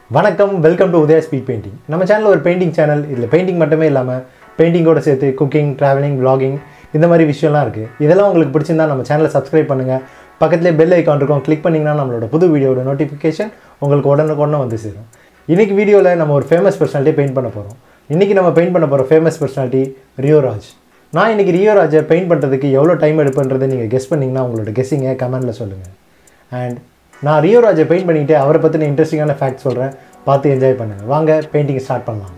வணக்கம் welcome to Udaya speed painting நம்ம channel ஒரு பெயிண்டிங் சேனல் இதில் பெயிண்டிங் மட்டுமே இல்லாமல் பெயிண்டிங்கோட சேர்த்து குக்கிங் ட்ராவலிங் vlogging இந்த மாதிரி விஷயம்லாம் இருக்குது இதெல்லாம் உங்களுக்கு பிடிச்சிருந்தா நம்ம சேனலை சப்ஸ்கிரைப் பண்ணுங்கள் பக்கத்துலேயே பெல் ஐக்கான் இருக்கும் கிளிக் பண்ணிங்கன்னா நம்மளோட புது வீடியோட நோட்டிஃபிகேஷன் உங்களுக்கு உடனுக்குடனே வந்து சேரும் இன்றைக்கி வீடியோவில் நம்ம ஒரு ஃபேமஸ் பர்சனாலிட்டி பெயிண்ட் பண்ண போகிறோம் இன்றைக்கி நம்ம பெயிண்ட் பண்ண போகிற ஃபேமஸ் பர்சனாலிட்டி ரியோராஜ் நான் இன்றைக்கி ரியோராஜை பெயிண்ட் பண்ணுறதுக்கு எவ்வளோ டைம் எடுப்புன்றதை நீங்கள் கெஸ் பண்ணிங்கன்னா உங்களோட கெஸ்ஸிங்கை கமெண்டில் சொல்லுங்கள் அண்ட் நான் ரியோராஜை பெயிண்ட் பண்ணிட்டு அவரை பற்றின இன்ட்ரெஸ்டிங்கான ஃபேக்ட் சொல்கிறேன் பார்த்து என்ஜாய் பண்ணுங்கள் வாங்க பெயிண்டிங் ஸ்டார்ட் பண்ணலாம்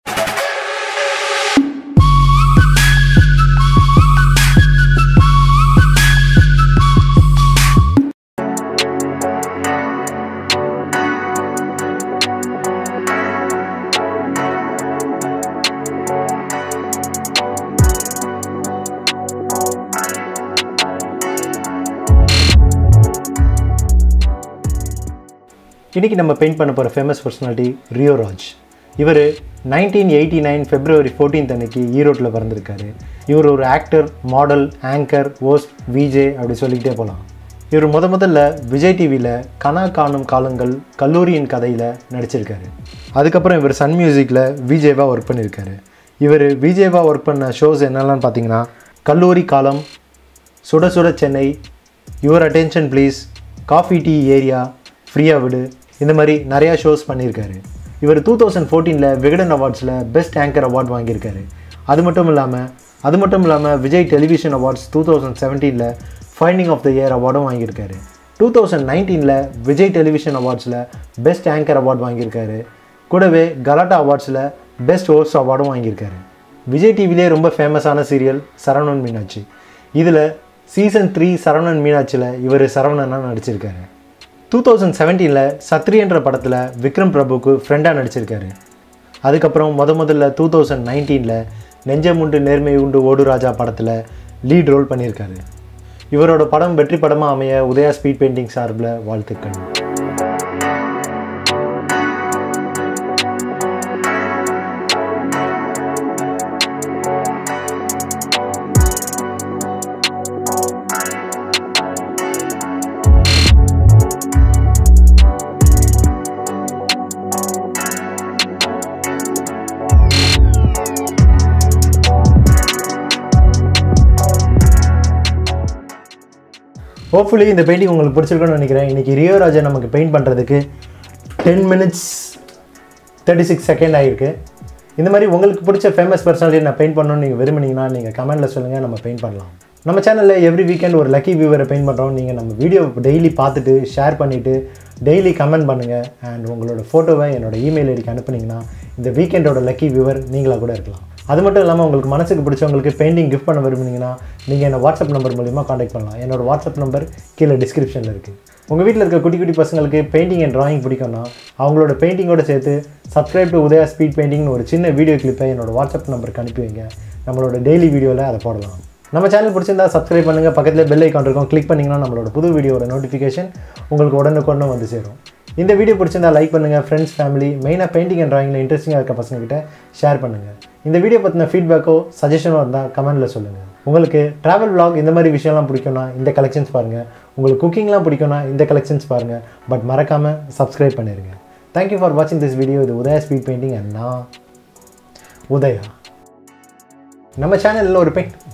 இன்றைக்கி நம்ம பெயிண்ட் பண்ண போகிற ஃபேமஸ் பர்சனாலிட்டி ரியோராஜ் இவர் nineteen eighty nine February fourteenth அன்னைக்கு ஈரோட்டில் பிறந்திருக்காரு இவர் ஒரு actor model anchor host VJ அப்படி சொல்லிக்கிட்டே போகலாம் இவர் முத முதல்ல விஜய் டிவியில் கனா காணும் காலங்கள் கல்லூரியின் கதையில் நடிச்சிருக்காரு அதுக்கப்புறம் இவர் சன் மியூசிக்கில் விஜேவாக ஒர்க் பண்ணியிருக்காரு இவர் விஜேவாக ஒர்க் பண்ண ஷோஸ் என்னெல்லாம் பார்த்தீங்கன்னா கல்லூரி காலம் சுட சுட Chennai your attention please coffee tea area ஃப்ரீயாக விடு இந்த மாதிரி நிறையா ஷோஸ் பண்ணியிருக்காரு இவர் டூ தௌசண்ட் ஃபோர்டீனில் விகடன் அவார்ட்ஸில் பெஸ்ட் ஆங்கர் அவார்ட் வாங்கியிருக்காரு அது மட்டும் இல்லாமல் அது மட்டும் இல்லாமல் Vijay television awards two thousand செவன்டீனில் ஃபைண்டிங் ஆஃப் த இயர் அவார்டும் வாங்கியிருக்காரு டூ தௌசண்ட் நைன்டீனில் விஜய் டெலிவிஷன் அவார்ட்ஸில் பெஸ்ட் ஆங்கர் அவார்ட் வாங்கியிருக்காரு கூடவே கலாட்டா அவார்ட்ஸில் பெஸ்ட் ஹோஸ்ட் அவார்டும் வாங்கியிருக்காரு விஜய் டிவிலே ரொம்ப ஃபேமஸான சீரியல் சரவணன் மீனாட்சி இதில் சீசன் த்ரீ சரவணன் மீனாட்சியில் இவர் சரவணனாக நடிச்சிருக்காரு டூ தௌசண்ட் செவன்டீனில் சத்ரியன்ற படத்தில் விக்ரம் பிரபுக்கு ஃப்ரெண்டாக நடிச்சிருக்காரு அதுக்கப்புறம் முத முதல்ல டூ தௌசண்ட் நைன்டீனில் நெஞ்சமுண்டு நேர்மை உண்டு ஓடு ராஜா படத்தில் லீட் ரோல் பண்ணியிருக்காரு இவரோட படம் வெற்றி படமாக அமைய உதயா ஸ்பீட் பெயிண்டிங் சார்பில் வாழ்த்துக்கள் ஹோப்ஃபுல்லி இந்த பெயிண்டிங் உங்களுக்கு பிடிச்சிருக்குன்னு நினைக்கிறேன் இன்றைக்கி ரியோராஜை நமக்கு பெயிண்ட் பண்ணுறதுக்கு ten minutes thirty six second ஆகிருக்கு இந்த மாதிரி உங்களுக்கு பிடிச்ச ஃபேமஸ் பர்சனாலிட்டி நான் பெயிண்ட் பண்ணணும்னு நீங்கள் விரும்புனீங்கன்னா நீங்கள் கமெண்ட்டில் சொல்லுங்கள் நம்ம பெயிண்ட் பண்ணலாம் நம்ம சேனலில் எவ்ரி வீக்கெண்ட் ஒரு லக்கி வியூவரை பெயிண்ட் பண்ணுறோம் நீங்கள் நம்ம வீடியோ டெய்லி பார்த்துட்டு ஷேர் பண்ணிவிட்டு டெய்லி கமெண்ட் பண்ணுங்கள் அண்ட் உங்களோட ஃபோட்டோவை என்னோட இமெயில் ஐடிக்கு அனுப்புனீங்கன்னா இந்த வீக்கெண்டோட லக்கி வியூவர் நீங்களாக கூட இருக்கலாம் அது மட்டும் இல்லாமல் உங்களுக்கு மனசுக்கு பிடிச்சவங்களுக்கு பெயிண்டிங் கிஃப்ட் பண்ண விரும்புனீங்கன்னா நீங்கள் என்ன வாட்ஸ்அப் நம்பர் மூலிமா காண்டாக்ட் பண்ணலாம் என்னோட வாட்ஸ்அப் நம்பர் கீழே டிஸ்கிரிப்ஷனில் இருக்குது உங்கள் வீட்டில் இருக்க குட்டி குட்டி பசங்களுக்கு பெயிண்டிங் அண்ட் டிராயிங் பிடிக்கும்னா அவங்களோட பெயிண்டிங்கோட சேர்த்து சப்ஸ்கிரைப் டு உதயா ஸ்பீட் பெயிண்டிங்னு ஒரு சின்ன வீடியோ கிளிப்பை என்னோட வாட்ஸ்அப் நம்பருக்கு அனுப்பி வைங்க நம்மளோட டெய்லி வீடியோவில் அதை போடலாம் நம்ம சேனல் பிடிச்சிருந்தா சப்ஸ்கிரைப் பண்ணுங்கள் பக்கத்தில் பெல் ஐக்கான் இருக்கும் கிளிக் பண்ணிங்கன்னா நம்மளோட புது வீடியோட நோட்டிஃபிகேஷன் உங்களுக்கு உடனுக்குடனே வந்து சேரும் இந்த வீடியோ பிடிச்சிருந்தா லைக் பண்ணுங்கள் ஃப்ரெண்ட்ஸ் ஃபேமிலி மெயினாக பெயிண்டிங் அண்ட் ட்ராயிங்கில் இன்ட்ரெஸ்டிங்காக இருக்க பசங்ககிட்ட ஷேர் பண்ணுங்கள் இந்த வீடியோ பற்றின ஃபீட்பேக்கோ சஜஷனோ இருந்தால் கமெண்ட்டில் சொல்லுங்கள் உங்களுக்கு ட்ராவல் vlog இந்த மாதிரி விஷயம்லாம் பிடிக்கும்னா இந்த கலெக்ஷன்ஸ் பாருங்கள் உங்களுக்கு குக்கிங்லாம் பிடிக்கும்னா இந்த கலெக்ஷன்ஸ் பாருங்கள் பட் மறக்காமல் சப்ஸ்கிரைப் பண்ணிடுங்க தேங்க்யூ ஃபார் வாட்சிங் திஸ் வீடியோ இது உதயா ஸ்பீட் பெயிண்டிங் அண்ட் நான் உதயா நம்ம சேனலில் ஒரு பெயிண்ட்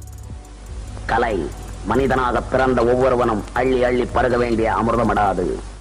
கலை மனிதனாக பிறந்த ஒவ்வொருவனும் அள்ளி அள்ளி பருக வேண்டிய அமிர்தமடாது